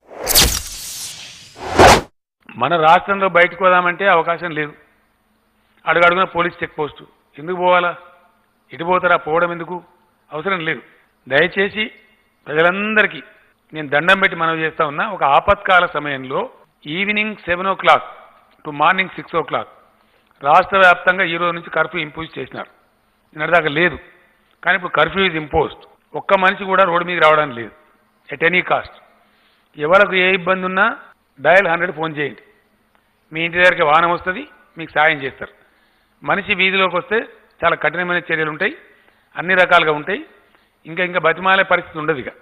మన రాష్ట్రంలో బయటకు పోదామంటే అవకాశం లేదు అడుగడుగున పోలీస్ చెక్ పోస్టు ఎందుకు పోవాలా ఇటు పోతారా పోవడం ఎందుకు అవసరం లేదు దయచేసి ప్రజలందరికీ నేను దండం పెట్టి మనవి చేస్తా ఉన్నా ఒక ఆపత్కాల సమయంలో evening seven o'clock to morning six o'clock రాష్ట్ర వ్యాప్తంగా ఈ రోజు నుంచి కర్ఫ్యూ ఇంపోజ్ చేసినారు నిన్నటిదాకా లేదు కానీ ఇప్పుడు కర్ఫ్యూ ఇస్ ఇంపోజ్డ్ ఒక్క మనిషి కూడా రోడ్డు మీద రావడం లేదు ఎట్ ఎనీ కాస్ట్ ఎవరికి ఏ ఇబ్బంది ఉన్నా డయల్ హండ్రెడ్ ఫోన్ చేయండి మీ ఇంటి దగ్గరికి వాహనం వస్తుంది మీకు సాయం చేస్తారు మనిషి వీధిలోకి వస్తే చాలా కఠినమైన చర్యలు ఉంటాయి అన్ని రకాలుగా ఉంటాయి ఇంకా ఇంకా బతిమాలే పరిస్థితి ఉండదు ఇక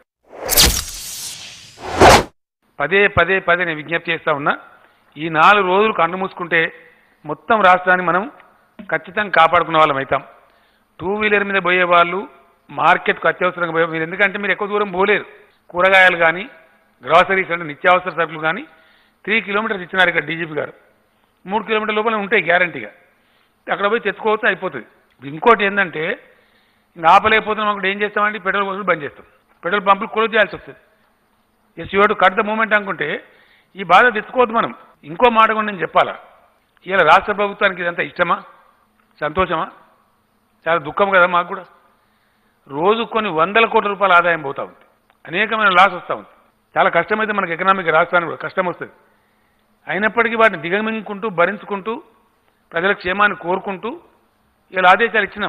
పదే పదే పదే నేను విజ్ఞప్తి చేస్తా ఉన్నా ఈ నాలుగు రోజులు కన్ను మూసుకుంటే మొత్తం రాష్ట్రాన్ని మనం ఖచ్చితంగా కాపాడుకునే వాళ్ళం అవుతాం టూ వీలర్ మీద పోయే వాళ్ళు మార్కెట్కు అత్యవసరంగా పోయే మీరు ఎందుకంటే మీరు ఎక్కువ దూరం పోలేరు కూరగాయలు కానీ గ్రాసరీస్ అంటే నిత్యావసర సరుకులు కానీ త్రీ కిలోమీటర్స్ ఇచ్చినారు ఇక్కడ డీజీపీ గారు మూడు కిలోమీటర్ లోపల ఉంటాయి గ్యారంటీగా అక్కడ పోయి తెచ్చుకోవచ్చు అయిపోతుంది ఇంకోటి ఏంటంటే ఇంకా ఆపలేకపోతున్నాం అక్కడ ఏం చేస్తామంటే పెట్రోల్ పంపులు బంద్ చేస్తాం పెట్రోల్ పంపులు క్లోజ్ చేయాల్సి వస్తుంది yes you to cut the moment అనుకుంటే ఈ బాధ తెచ్చుకోవద్దు మనం ఇంకో మాట కూడా నేను చెప్పాలా ఇలా రాష్ట్ర ప్రభుత్వానికి ఇదంతా ఇష్టమా సంతోషమా చాలా దుఃఖం కదా మాకు కూడా రోజు కొన్ని వందల కోట్ల రూపాయల ఆదాయం పోతా ఉంది అనేకమైన లాస్ వస్తూ ఉంది చాలా కష్టమైతే మనకి ఎకనామిక్ రాష్ట్రానికి కూడా కష్టం వస్తుంది అయినప్పటికీ వాటిని దిగమింగుకుంటూ భరించుకుంటూ ప్రజల క్షేమాన్ని కోరుకుంటూ ఇలా ఆదేశాలు ఇచ్చినాం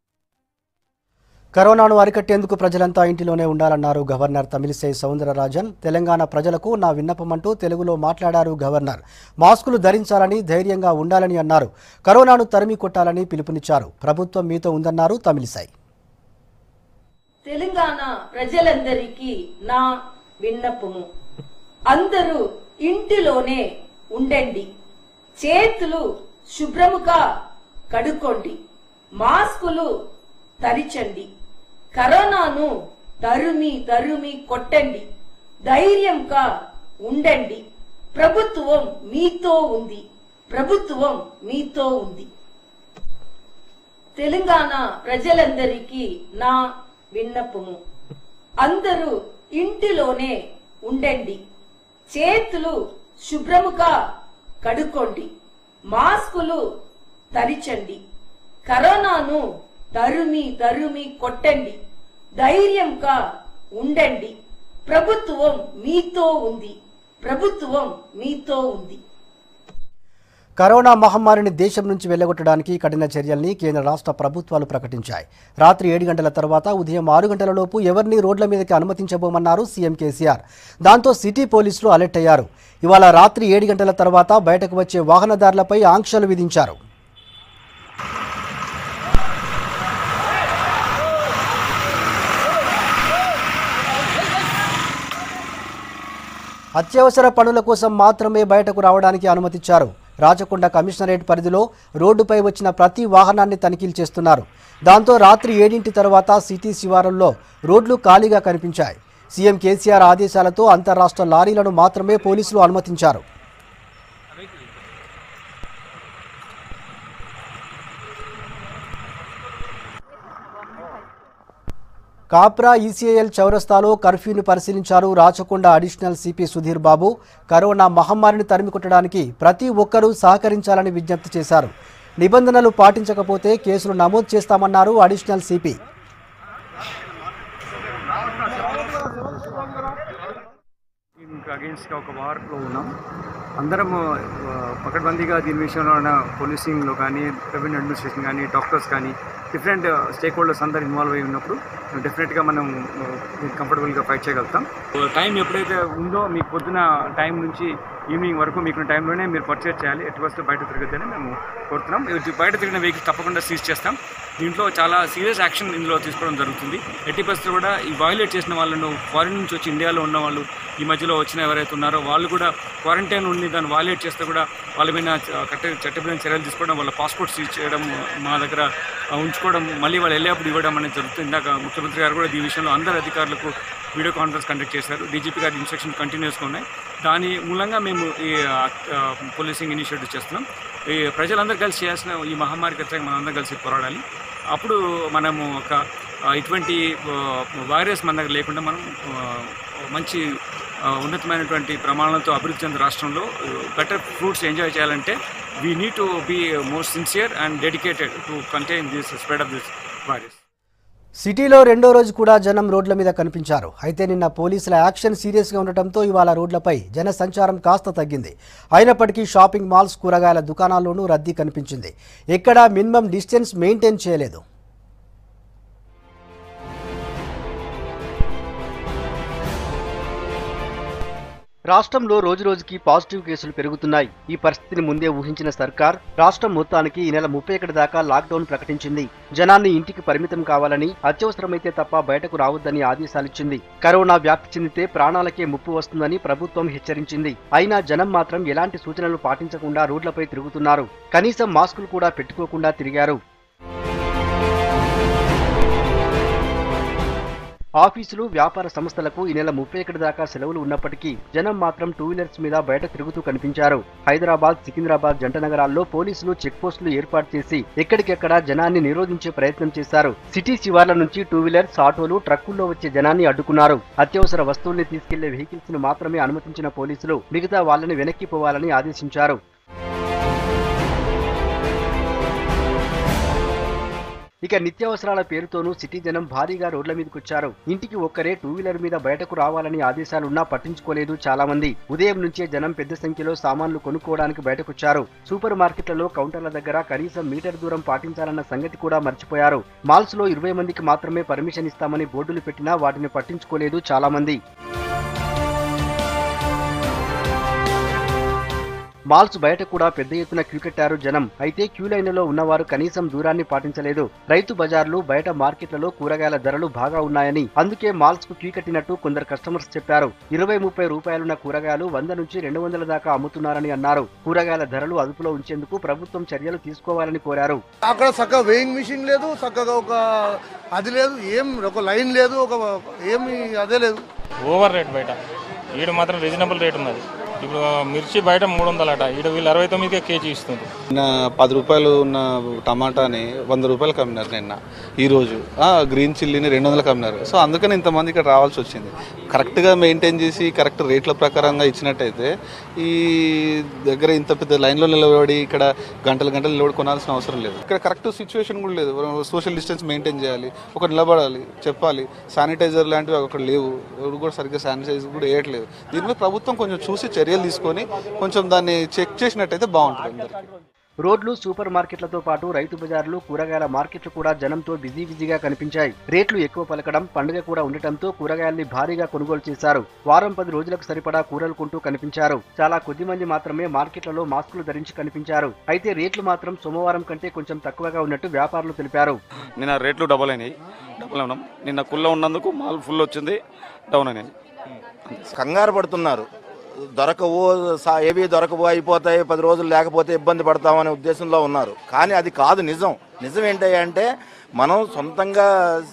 కరోనాను అరికట్టేందుకు ప్రజలంతా ఇంటిలోనే ఉండాలన్నారు గవర్నర్ తమిళిసై సౌందరరాజన్ తెలంగాణ ప్రజలకు నా విన్నపమంటూ తెలుగులో మాట్లాడారు గవర్నర్ మాస్కులు ధరించాలని ధైర్యంగా ఉండాలని అన్నారు కరోనాను తరిమి కొట్టాలని పిలుపునిచ్చారు ప్రభుత్వం మీతో ఉందన్నారు తమిళిసై తెలంగాణ ప్రజలందరికీ నా విన్నపము అందరూ ఇంటిలోనే ఉండండి చేతులు శుభ్రముగా కడుక్కోండి మాస్కులు ధరించండి కరోనాను తరుమి తరుమి కొట్టండి ధైర్యంగా ఉండండి ప్రభుత్వం మీతో ఉంది ప్రభుత్వం మీతో ఉంది తెలంగాణ ప్రజలందరికీ నా విన్నపము అందరూ ఇంటిలోనే ఉండండి చేతులు శుభ్రముగా కడుక్కోండి మాస్కులు ధరించండి కరోనాను తరుమి తరుమి కొట్టండి ధైర్యంగా ఉండండి ప్రభుత్వం మీతో ఉంది ప్రభుత్వం మీతో ఉంది కరోనా మహమ్మారిని దేశం నుంచి వెళ్లగొట్టడానికి కఠిన చర్యల్ని కేంద్ర రాష్ట్ర ప్రభుత్వాలు ప్రకటించాయి రాత్రి ఏడు గంటల తర్వాత ఉదయం ఆరు గంటల లోపు ఎవరిని రోడ్ల మీదకి అనుమతించబోమన్నారు సీఎం కేసీఆర్ దాంతో సిటీ పోలీసులు అలర్ట్ అయ్యారు ఇవాళ రాత్రి ఏడు గంటల తర్వాత బయటకు వచ్చే వాహనదారులపై ఆంక్షలు విధించారు అత్యవసర పనుల కోసం మాత్రమే బయటకు రావడానికి అనుమతిచ్చారు రాచకొండ కమిషనరేట్ పరిధిలో రోడ్డుపై వచ్చిన ప్రతి వాహనాన్ని తనిఖీలు చేస్తున్నారు దాంతో రాత్రి ఏడింటి తర్వాత సిటీ శివారుల్లో రోడ్లు ఖాళీగా కనిపించాయి సీఎం కేసీఆర్ ఆదేశాలతో అంతరాష్ట్ర లారీలను మాత్రమే పోలీసులు అనుమతించారు కాప్రా ఈసీఐఎల్ చౌరస్తాలో కర్ఫ్యూను పరిశీలించారు Rachakonda additional CP Sudheer Babu corona మహమ్మారిని తరిమి కొట్టడానికి ప్రతి ఒక్కరూ సహకరించాలని విజ్ఞప్తి చేశారు నిబంధనలు పాటించకపోతే కేసులు నమోదు చేస్తామన్నారు అడిషనల్ సిపి ఇంకా అగేన్స్ట్గా ఒక వార్లో ఉన్నాం అందరం పకడ్బందీగా దీని విషయంలో ఉన్న పోలీసింగ్లో కానీ రెవెన్యూ అడ్మినిస్ట్రేషన్ కానీ డాక్టర్స్ కానీ డిఫరెంట్ స్టేక్ హోల్డర్స్ అందరు ఇన్వాల్వ్ అయి ఉన్నప్పుడు డెఫినెట్గా మనం కంఫర్టబుల్గా ఫైట్ చేయగలుగుతాం టైం ఎప్పుడైతే ఉందో మీకు పొద్దున టైం నుంచి ఈవినింగ్ వరకు మీకు టైంలోనే మీరు పర్చేస్ చేయాలి ఎట్టి వస్తే బయట తిరగద్దని మేము కోరుతున్నాం ఇది బయట తిరిగిన వెహికల్స్ తప్పకుండా సీజ్ చేస్తాం దీంట్లో చాలా సీరియస్ యాక్షన్ ఇందులో తీసుకోవడం జరుగుతుంది ఎట్టి పరిస్థితులు కూడా ఈ వైలేట్ చేసిన వాళ్ళను ఫారిన్ నుంచి వచ్చి ఇండియాలో ఉన్న వాళ్ళు ఈ మధ్యలో వచ్చిన ఎవరైతే ఉన్నారో వాళ్ళు కూడా క్వారంటైన్ ఉండి దాన్ని వైలేట్ చేస్తే కూడా వాళ్ళ మీద కట్ట చట్టపరమైన చర్యలు తీసుకోవడం వాళ్ళ పాస్పోర్ట్ సీజ్ చేయడం మా దగ్గర ఆ, ఉంచుకోవడం మళ్ళీ వాళ్ళు వెళ్ళేప్పుడు ఇవ్వడం అనేది జరుగుతుంది ఇందాక ముఖ్యమంత్రి గారు కూడా ఈ విషయంలో అందరు అధికారులకు వీడియో కాన్ఫరెన్స్ కండక్ట్ చేశారు డీజీపీ గారి ఇన్స్ట్రక్షన్ కంటిన్యూస్గా ఉన్నాయి దాని మూలంగా మేము ఈ పోలీసింగ్ ఇనిషియేటివ్ చేస్తున్నాం ఈ ప్రజలందరూ కలిసి చేయాల్సిన ఈ మహమ్మారికి వ్యతిరేకంగా మనందరం కలిసి పోరాడాలి అప్పుడు మనము ఒక ఆ, ఇటువంటి ఆ, వైరస్ మన దగ్గర లేకుండా మనం ఆ, మంచి ఆ, ఉన్నతమైనటువంటి ప్రమాణాలతో అభివృద్ధి చెందిన రాష్ట్రంలో బెటర్ ఫ్రూట్స్ ఎంజాయ్ చేయాలంటే we need to be more sincere and dedicated to contain this spread of this virus సిటీలో రెండో రోజు కూడా జనం రోడ్ల మీద కనిపించారు అయితే నిన్న పోలీసుల యాక్షన్ సీరియస్గా ఉండటంతో ఇవాళ రోడ్లపై జన సంచారం కాస్త తగ్గింది అయినప్పటికీ షాపింగ్ మాల్స్ కూరగాయల దుకాణాల్లోనూ రద్దీ కనిపించింది ఎక్కడా మినిమం డిస్టెన్స్ మెయింటైన్ చేయలేదు రాష్ట్రంలో రోజురోజుకి పాజిటివ్ కేసులు పెరుగుతున్నాయి ఈ పరిస్థితిని ముందే ఊహించిన సర్కార్ రాష్ట్రం మొత్తానికి ఈ నెల ముప్పై ఒకటి దాకా లాక్డౌన్ ప్రకటించింది జనాన్ని ఇంటికి పరిమితం కావాలని అత్యవసరమైతే తప్ప బయటకు రావద్దని ఆదేశాలిచ్చింది కరోనా వ్యాప్తి చెందితే ప్రాణాలకే ముప్పు వస్తుందని ప్రభుత్వం హెచ్చరించింది అయినా జనం మాత్రం ఎలాంటి సూచనలు పాటించకుండా రోడ్లపై తిరుగుతున్నారు కనీసం మాస్కులు కూడా పెట్టుకోకుండా తిరిగారు ఆఫీసులు వ్యాపార సంస్థలకు ఈ నెల ముప్పై ఒకటి దాకా సెలవులు ఉన్నప్పటికీ జనం మాత్రం టూ వీలర్స్ మీద బయట తిరుగుతూ కనిపించారు హైదరాబాద్ సికింద్రాబాద్ జంట నగరాల్లో పోలీసులు చెక్ పోస్టులు ఏర్పాటు చేసి ఎక్కడికెక్కడ జనాన్ని నిరోధించే ప్రయత్నం చేశారు సిటీ శివార్ల నుంచి టూ వీలర్స్ ఆటోలు ట్రక్కుల్లో వచ్చే జనాన్ని అడ్డుకున్నారు అత్యవసర వస్తువుల్ని తీసుకెళ్లే వెహికల్స్ ను మాత్రమే అనుమతించిన పోలీసులు మిగతా వాళ్ళని వెనక్కి పోవాలని ఆదేశించారు ఇక నిత్యావసరాల పేరుతోనూ సిటీ జనం భారీగా రోడ్ల మీదకొచ్చారు ఇంటికి ఒక్కరే టూ వీలర్ మీద బయటకు రావాలని ఆదేశాలున్నా పట్టించుకోలేదు చాలా మంది ఉదయం నుంచే జనం పెద్ద సంఖ్యలో సామాన్లు కొనుక్కోవడానికి బయటకొచ్చారు సూపర్ మార్కెట్లలో కౌంటర్ల దగ్గర కనీసం మీటర్ దూరం పాటించాలన్న సంగతి కూడా మర్చిపోయారు మాల్స్ లో ఇరవై మందికి మాత్రమే పర్మిషన్ ఇస్తామని బోర్డులు పెట్టినా వాటిని పట్టించుకోలేదు చాలా మంది మాల్స్ బయట కూడా పెద్ద ఎత్తున క్యూ కట్టారు జనం అయితే క్యూ లైన్లలో ఉన్నవారు కనీసం దూరాన్ని పాటించలేదు రైతు బజార్లు బయట మార్కెట్లలో కూరగాయల ధరలు బాగా ఉన్నాయని అందుకే మాల్స్ కు క్యూ కట్టినట్టు కొందరు కస్టమర్స్ చెప్పారు ఇరవై ముప్పై రూపాయలున్న కూరగాయలు వంద నుంచి రెండు వందల దాకా అమ్ముతున్నారని అన్నారు కూరగాయల ధరలు అదుపులో ఉంచేందుకు ప్రభుత్వం చర్యలు తీసుకోవాలని కోరారు అక్కడ చక్కగా వేయింగ్ మిషన్ లేదు చక్కగా ఒక అది లేదు ఏం ఒక లైన్ లేదు ఒక ఏమి అదే లేదు ఓవర్ రేట్ బయట ఈడ మాత్రం రీజనబుల్ రేట్ ఉన్నది ఇప్పుడు మిర్చి బయట మూడు వందలట ఈడ వీళ్ళు అరవై తొమ్మిదికే కేజీ ఇస్తుంది నిన్న పది రూపాయలు ఉన్న టమాటాని వంద రూపాయలకు అమ్మినారు నిన్న ఈరోజు గ్రీన్ చిల్లీని రెండు వందలకు అమ్మినారు సో అందుకని ఇంతమంది ఇక్కడ రావాల్సి వచ్చింది కరెక్ట్గా మెయింటైన్ చేసి కరెక్ట్ రేట్ల ప్రకారంగా ఇచ్చినట్టయితే ఈ దగ్గర ఇంత పెద్ద లైన్లో నిలబడి ఇక్కడ గంటలు గంటలు నిలబడి కొనాల్సిన అవసరం లేదు ఇక్కడ కరెక్ట్ సిచ్యువేషన్ కూడా లేదు సోషల్ డిస్టెన్స్ మెయింటైన్ చేయాలి ఒక నిలబడాలి చెప్పాలి శానిటైజర్ లాంటివి అక్కడ లేవు ఎవరు కూడా సరిగ్గా శానిటైజర్ కూడా వేయట్లేదు దీని మీద ప్రభుత్వం కొంచెం చూసి చర్యలు తీసుకొని కొంచెం దాన్ని చెక్ చేసినట్టయితే బాగుంటుంది అందరికీ రోడ్లు సూపర్ మార్కెట్లతో పాటు రైతు బజార్లు కూరగాయల మార్కెట్లు కూడా జనంతో బిజీ బిజీగా కనిపించాయి రేట్లు ఎక్కువ పలకడం పండుగ కూడా ఉండటంతో కూరగాయల్ని భారీగా కొనుగోలు చేశారు వారం పది రోజులకు సరిపడా కూరలు కొంటూ కనిపించారు చాలా కొద్ది మంది మాత్రమే మార్కెట్లలో మాస్కులు ధరించి కనిపించారు అయితే రేట్లు మాత్రం సోమవారం కంటే కొంచెం తక్కువగా ఉన్నట్టు వ్యాపారులు తెలిపారు నిన్న రేట్లు డబల్ అయినాయి డబల్ అయినాం నిన్న కుల్ల ఉన్నందుకు మాల్ ఫుల్ వచ్చింది డౌన్ అయినాయి కంగారు పడుతున్నారు దొరకవు సా- ఏవి దొరకవు అయిపోతాయి పది రోజులు లేకపోతే ఇబ్బంది పడతామనే ఉద్దేశంలో ఉన్నారు కానీ అది కాదు నిజం నిజం ఏంటి అంటే మనం సొంతంగా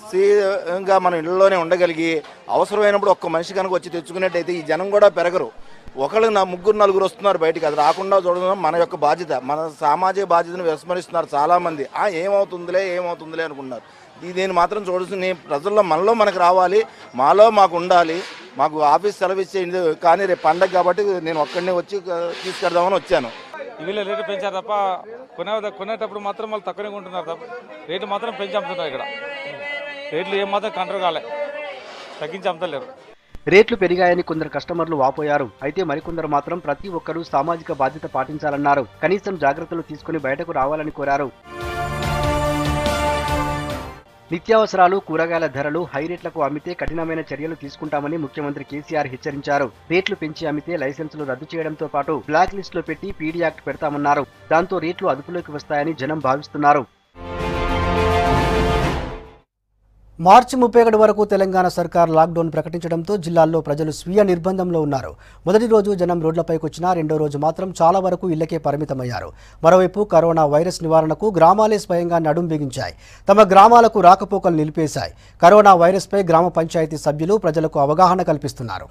సీగా మనం ఇళ్ళలోనే ఉండగలిగి అవసరమైనప్పుడు ఒక్క మనిషి కనుక వచ్చి తెచ్చుకునేట్టయితే ఈ జనం కూడా పెరగరు ఒకళ్ళు నా ముగ్గురు నలుగురు వస్తున్నారు బయటికి అది రాకుండా చూడడం మన యొక్క బాధ్యత మన సామాజిక బాధ్యతను విస్మరిస్తున్నారు చాలామంది ఆ ఏమవుతుందిలే ఏమవుతుందిలే అనుకున్నారు ఈ- దీన్ని మాత్రం చూడాల్సింది ప్రజల్లో మనలో మనకు రావాలి మాలో మాకు ఉండాలి మాకు ఆఫీస్ సెలవు ఇచ్చేయండి కానీ రేపు పండగ కాబట్టి నేను ఒక్కడినే వచ్చి ఆ, తీసుకెడదామని వచ్చాను వీళ్ళ రేటు పెంచారు తప్ప కొనే కొనేటప్పుడు మాత్రం వాళ్ళు తక్కువనే కొంటున్నారు తప్ప రేటు మాత్రం పెంచి అమ్ముతున్నారు ఇక్కడ రేట్లు ఏం మాత్రం కంట్రోల్ కాలే తగ్గించి అమ్ముతలేరు రేట్లు పెరిగాయని కొందరు కస్టమర్లు వాపోయారు అయితే మరికొందరు మాత్రం ప్రతి ఒక్కరూ సామాజిక బాధ్యత పాటించాలన్నారు కనీసం జాగ్రత్తలు తీసుకుని బయటకు రావాలని కోరారు నిత్యావసరాలు కూరగాయల ధరలు హై రేట్లకు అమ్మితే కఠినమైన చర్యలు తీసుకుంటామని ముఖ్యమంత్రి కేసీఆర్ హెచ్చరించారు రేట్లు పెంచి అమ్మితే లైసెన్సులు రద్దు చేయడంతో పాటు బ్లాక్ లిస్ట్ లో పెట్టి పీడీ యాక్ట్ పెడతామన్నారు దాంతో రేట్లు అదుపులోకి వస్తాయని జనం భావిస్తున్నారు మార్చి ముప్పై ఒకటి వరకు తెలంగాణ సర్కార్ లాక్డౌన్ ప్రకటించడంతో జిల్లాల్లో ప్రజలు స్వీయ నిర్బంధంలో ఉన్నారు మొదటి రోజు జనం రోడ్లపైకి వచ్చినా రెండో రోజు మాత్రం చాలా వరకు ఇళ్లకే పరిమితమయ్యారు మరోవైపు కరోనా వైరస్ నివారణకు గ్రామాలే స్వయంగా నడుం బిగించాయి తమ గ్రామాలకు రాకపోకలు నిలిపేశాయి కరోనా వైరస్పై గ్రామ పంచాయతీ సభ్యులు ప్రజలకు అవగాహన కల్పిస్తున్నారు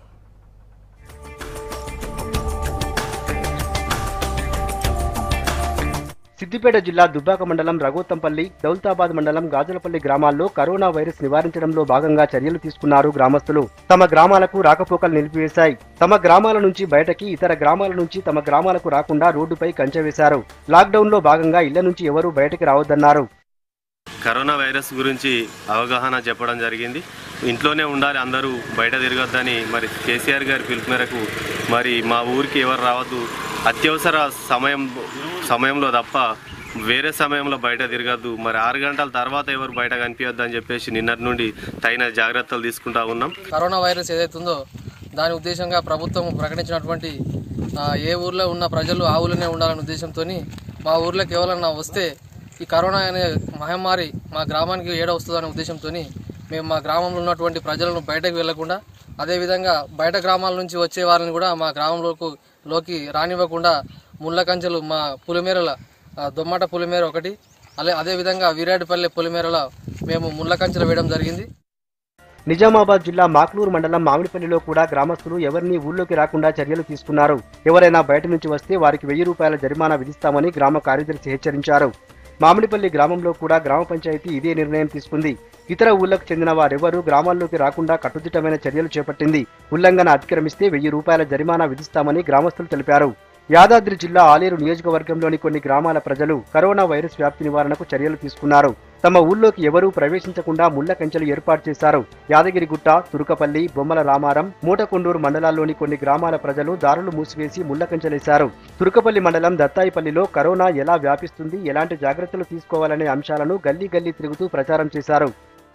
సిద్దిపేట జిల్లా దుబ్బాక మండలం రఘోత్తంపల్లి దౌల్తాబాద్ మండలం గాజులపల్లి గ్రామాల్లో కరోనా వైరస్ నివారించడంలో భాగంగా చర్యలు తీసుకున్నారు గ్రామస్తులు తమ గ్రామాలకు రాకపోకలు నిలిపివేశాయి తమ గ్రామాల నుంచి బయటకి ఇతర గ్రామాల నుంచి తమ గ్రామాలకు రాకుండా రోడ్డుపై కంచె వేశారు లాక్డౌన్ లో భాగంగా ఇళ్ల నుంచి ఎవరూ బయటకి రావద్దన్నారు కరోనా వైరస్ గురించి అవగాహన చెప్పడం జరిగింది ఇంట్లోనే ఉండాలి అందరూ బయట తిరగొద్దని మరి కేసీఆర్ గారి పిలుపు మేరకు మరి మా ఊరికి ఎవరు రావద్దు అత్యవసర సమయం సమయంలో తప్ప వేరే సమయంలో బయట తిరగద్దు మరి ఆరు గంటల తర్వాత ఎవరు బయట కనిపించద్దు అని చెప్పేసి నిన్నటి నుండి తగిన జాగ్రత్తలు తీసుకుంటా ఉన్నాం కరోనా వైరస్ ఏదైతుందో దాని ఉద్దేశంగా ప్రభుత్వం ప్రకటించినటువంటి ఆ, ఏ ఊర్లో ఉన్న ప్రజలు ఆ ఊళ్ళోనే ఉండాలనే ఉద్దేశంతో మా ఊర్లోకి ఎవరన్నా వస్తే ఈ కరోనా అనే మహమ్మారి మా గ్రామానికి ఏడ వస్తుందనే ఉద్దేశంతో మేము మా గ్రామంలో ఉన్నటువంటి ప్రజలను బయటకు వెళ్లకుండా అదేవిధంగా బయట గ్రామాల నుంచి వచ్చే వారిని కూడా మా గ్రామంలోకి లోకి రానివ్వకుండా ముళ్ళ కంచెలు మా పులిమేరల ఆ, దొమ్మట పులిమేర ఒకటి అదే అదేవిధంగా వీరాడిపల్లె పులిమేరల మేము ముళ్ళ కంచెలు వేయడం జరిగింది నిజామాబాద్ జిల్లా మాక్లూరు మండలం మామిడిపల్లిలో కూడా గ్రామస్తులు ఎవరిని ఊళ్ళోకి రాకుండా చర్యలు తీసుకున్నారు ఎవరైనా బయట నుంచి వస్తే వారికి వెయ్యి రూపాయల జరిమానా విధిస్తామని గ్రామ కార్యదర్శి హెచ్చరించారు మామిడిపల్లి గ్రామంలో కూడా గ్రామ పంచాయతీ ఇదే నిర్ణయం తీసుకుంది ఇతర ఊళ్ళకు చెందిన వారెవరూ గ్రామాల్లోకి రాకుండా కట్టుదిట్టమైన చర్యలు చేపట్టింది ఉల్లంఘన అతిక్రమిస్తే వెయ్యి రూపాయల జరిమానా విధిస్తామని గ్రామస్తులు తెలిపారు యాదాద్రి జిల్లా ఆలేరు నియోజకవర్గంలోని కొన్ని గ్రామాల ప్రజలు కరోనా వైరస్ వ్యాప్తి నివారణకు చర్యలు తీసుకున్నారు తమ ఊళ్ళోకి ఎవరూ ప్రవేశించకుండా ముళ్ల కంచెలు ఏర్పాటు చేశారు యాదగిరిగుట్ట తురుకపల్లి బొమ్మల రామారం మూటకొండూరు మండలాల్లోని కొన్ని గ్రామాల ప్రజలు దారులు మూసివేసి ముళ్ల కంచెలేశారు తురుకపల్లి మండలం దత్తాయిపల్లిలో కరోనా ఎలా వ్యాపిస్తుంది ఎలాంటి జాగ్రత్తలు తీసుకోవాలనే అంశాలను గల్లీ గల్లీ తిరుగుతూ ప్రచారం చేశారు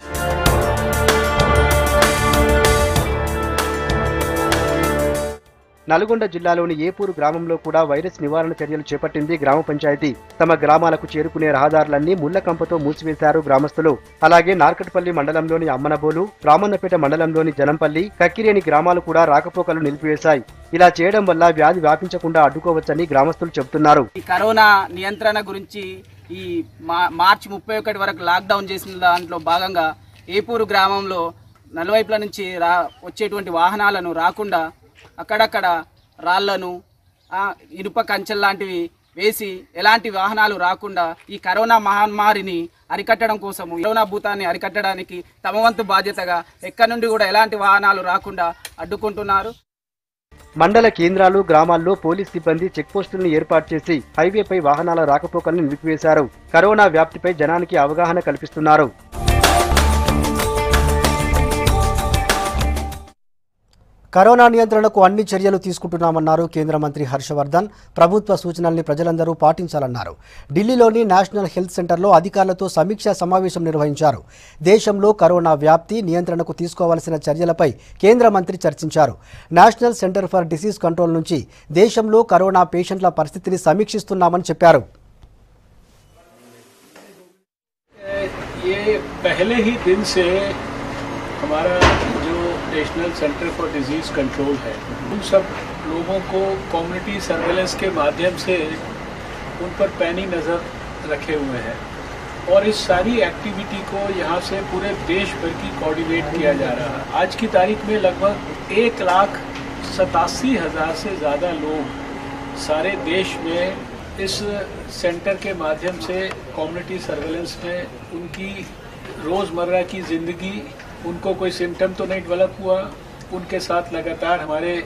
నల్గొండ జిల్లాలోని ఏపూరు గ్రామంలో కూడా వైరస్ నివారణ చర్యలు చేపట్టింది గ్రామ పంచాయతీ తమ గ్రామాలకు చేరుకునే రహదారులన్నీ ముళ్ల కంపతో మూసివేశారు గ్రామస్తులు అలాగే నార్కట్పల్లి మండలంలోని అమ్మనబోలు రామన్నపేట మండలంలోని జనంపల్లి కక్కిరేని గ్రామాలు కూడా రాకపోకలు నిలిపివేశాయి ఇలా చేయడం వల్ల వ్యాధి వ్యాపించకుండా అడ్డుకోవచ్చని గ్రామస్తులు చెబుతున్నారు ఈ కరోనా నియంత్రణ గురించి ఈ మా మార్చి ముప్పై ఒకటి వరకు లాక్డౌన్ చేసిన దాంట్లో భాగంగా ఏపూరు గ్రామంలో నలువైపుల నుంచి రా వచ్చేటువంటి వాహనాలను రాకుండా అక్కడక్కడ రాళ్లను ఆ, ఇనుప కంచెలు లాంటివి వేసి ఎలాంటి వాహనాలు రాకుండా ఈ కరోనా మహమ్మారిని అరికట్టడం కోసము కరోనా భూతాన్ని అరికట్టడానికి తమ వంతు బాధ్యతగా ఎక్కడి నుండి కూడా ఎలాంటి వాహనాలు రాకుండా అడ్డుకుంటున్నారు మండల కేంద్రాలు గ్రామాల్లో పోలీస్ సిబ్బంది చెక్పోస్టులను ఏర్పాటు చేసి హైవేపై వాహనాల రాకపోకలను నిలిపివేశారు కరోనా వ్యాప్తిపై జనానికి అవగాహన కల్పిస్తున్నారు కరోనా నియంత్రణకు అన్ని చర్యలు తీసుకుంటున్నామన్నారు కేంద్ర మంత్రి హర్షవర్ధన్ ప్రభుత్వ సూచనల్ని ప్రజలందరూ పాటించాలన్నారు ఢిల్లీలోని నేషనల్ హెల్త్ సెంటర్లో అధికారులతో సమీక్షా సమావేశం నిర్వహించారు దేశంలో కరోనా వ్యాప్తి నియంత్రణకు తీసుకోవాల్సిన చర్యలపై కేంద్ర మంత్రి చర్చించారు National Centre for Disease Control నుంచి దేశంలో కరోనా పేషెంట్ల పరిస్థితిని సమీక్షిస్తున్నామని చెప్పారు ये पहले ही दिन से हमारा जो National Centre for Disease Control है उन सब लोगों को कम्युनिटी सर्वेलेंस के माध्यम से उन पर पैनी नज़र रखे हुए हैं और इस सारी एक्टिविटी को यहाँ से पूरे देश भर की कोऑर्डिनेट किया जा रहा है आज की तारीख में लगभग एक लाख सतासी हजार से ज़्यादा लोग सारे देश में इस सेंटर के माध्यम से कम्युनिटी सर्वेलेंस में उनकी रोज़मर्रा की ज़िंदगी उनको कोई सिम्टम तो नहीं डेवलप हुआ उनके साथ लगातार हमारे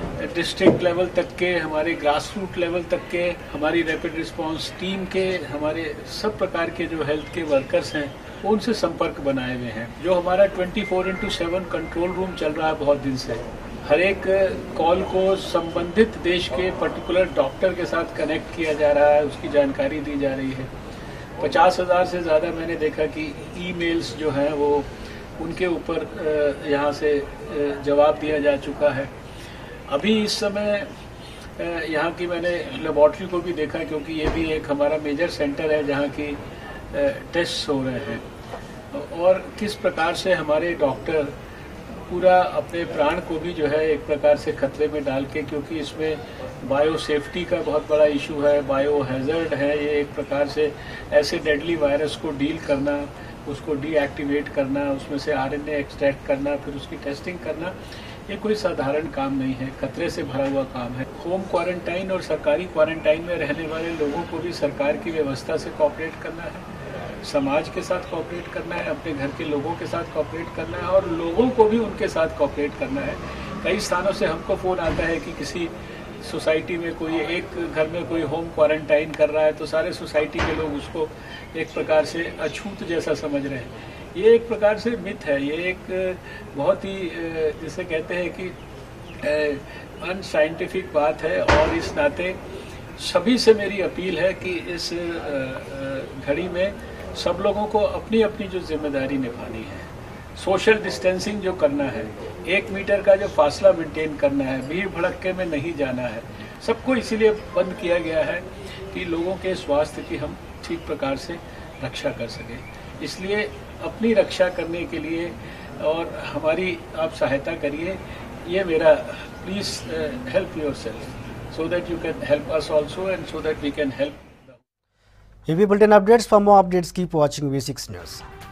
डिस्ट्रिक्ट लेवल तक के हमारे ग्रास रूट लेवल तक के हमारी रैपिड रिस्पांस टीम के हमारे सब प्रकार के जो हेल्थ के वर्कर्स हैं उनसे संपर्क बनाए हुए हैं जो हमारा 24 four into seven control room चल रहा है बहुत दिन से हर एक कॉल को संबंधित देश के पर्टिकुलर डॉक्टर के साथ कनेक्ट किया जा रहा है उसकी जानकारी दी जा रही है पचास हजार से ज़्यादा मैंने देखा कि ईमेल्स जो हैं वो उनके ऊपर अ, यहाँ से अ, जवाब दिया जा चुका है अभी इस समय अ, यहाँ की मैंने लेबॉर्ट्री को भी देखा क्योंकि ये भी एक हमारा मेजर सेंटर है जहाँ की टेस्ट हो रहे हैं और किस प्रकार से हमारे डॉक्टर पूरा अपने प्राण को भी जो है एक प्रकार से खतरे में डाल के क्योंकि इसमें बायो सेफ्टी का बहुत बड़ा इशू है बायो हैजर्ड है ये एक प्रकार से ऐसे डेडली वायरस को डील करना उसको डीएक्टिवेट करना उसमें से आरएनए एक्सट्रैक्ट करना फिर उसकी टेस्टिंग करना ये कोई साधारण काम नहीं है खतरे से भरा हुआ काम है होम क्वारंटाइन और सरकारी क्वारंटाइन में रहने वाले लोगों को भी सरकार की व्यवस्था से कॉपरेट करना है समाज के साथ कॉपरेट करना है अपने घर के लोगों के साथ कॉपरेट करना है और लोगों को भी उनके साथ कॉपरेट करना है कई स्थानों से हमको फ़ोन आता है कि किसी सोसाइटी में कोई एक घर में कोई होम क्वारंटाइन कर रहा है तो सारे सोसाइटी के लोग उसको एक प्रकार से अछूत जैसा समझ रहे हैं ये एक प्रकार से मिथ है ये एक बहुत ही अ, जिसे कहते हैं कि अनसाइंटिफिक बात है और इस नाते सभी से मेरी अपील है कि इस अ, अ, घड़ी में सब लोगों को अपनी अपनी जो जिम्मेदारी निभानी है सोशल डिस्टेंसिंग जो करना है एक मीटर का जो फासला मेंटेन करना है भीड़ भड़के में नहीं जाना है सबको इसीलिए बंद किया गया है कि लोगों के स्वास्थ्य की हम ठीक प्रकार से रक्षा कर सकें इसलिए अपनी रक्षा करने के लिए और हमारी आप सहायता करिए ये मेरा please help yourself so that you can help us also and so that we can help ఇవి bulletin updates for more updates keep watching V six news